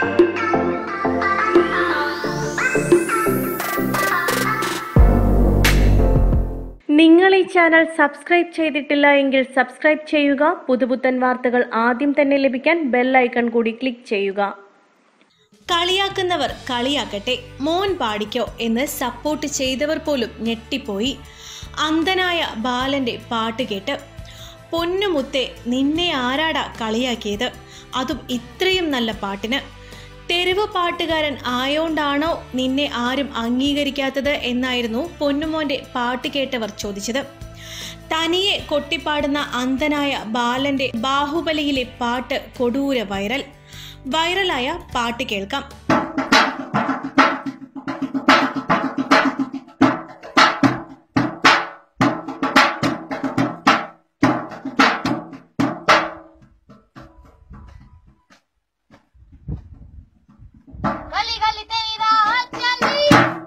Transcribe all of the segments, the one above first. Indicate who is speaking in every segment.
Speaker 1: നിങ്ങൾ ഈ channel subscribe ചെയ്തിട്ടില്ല എങ്കിൽ സബ്സ്ക്രൈബ് ചെയ്യുക പുതുപുത്തൻ വാർത്തകൾ ആദ്യം തന്നെ ലഭിക്കാൻ ബെൽ ഐക്കൺ കൂടി ക്ലിക്ക് ചെയ്യുക
Speaker 2: കളിയാക്കുന്നവർ കളിയാക്കട്ടെ മോൻ പാടിക്കോ എന്ന് സപ്പോർട്ട് ചെയ്തവർ പോലും ഞെട്ടിപ്പോയി അന്ധനായ ബാലന്റെ പാട്ട് കേട്ട് പൊന്നുമുത്തെ നിന്നെ ആരാടാ കളിയാക്കിയത് അതും ഇത്രയും നല്ല പാട്ടിന് തെരുവ് പാട്ടുകാരൻ ആയോണ്ടാണോ നിന്നെ ആരും അംഗീകരിക്കാത്തത് എന്നായിരുന്നു പൊന്നുമോന്റെ പാട്ട് കേട്ടവർ ചോദിച്ചത് തനിയെ കൊട്ടിപ്പാടുന്ന അന്ധനായ ബാലന്റെ ബാഹുബലിയിലെ പാട്ട് കൊടൂര വൈറൽ വൈറലായ പാട്ട് കേൾക്കാം
Speaker 3: गली गली तेरी राह चली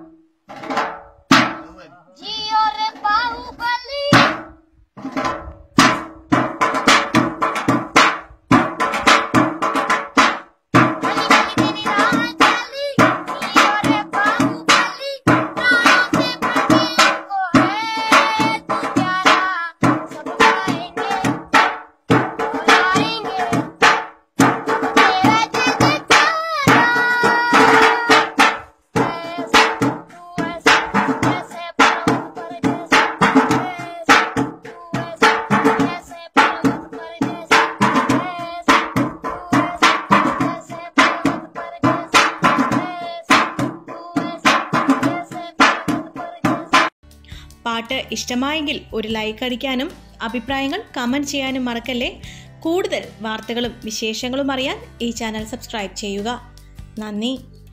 Speaker 3: जियो रे बाहुबली गली गली तेरी राह चली जियो रे बाहुबली प्राणों से बढ़के को है तू प्यारा सब गाएंगे गाएंगे तेरा जय
Speaker 2: പാട്ട് ഇഷ്ടമായെങ്കിൽ ഒരു ലൈക്ക് അടിക്കാനും അഭിപ്രായങ്ങൾ കമൻറ്റ് ചെയ്യാനും മറക്കല്ലേ കൂടുതൽ വാർത്തകളും വിശേഷങ്ങളും അറിയാൻ ഈ ചാനൽ സബ്സ്ക്രൈബ് ചെയ്യുക നന്ദി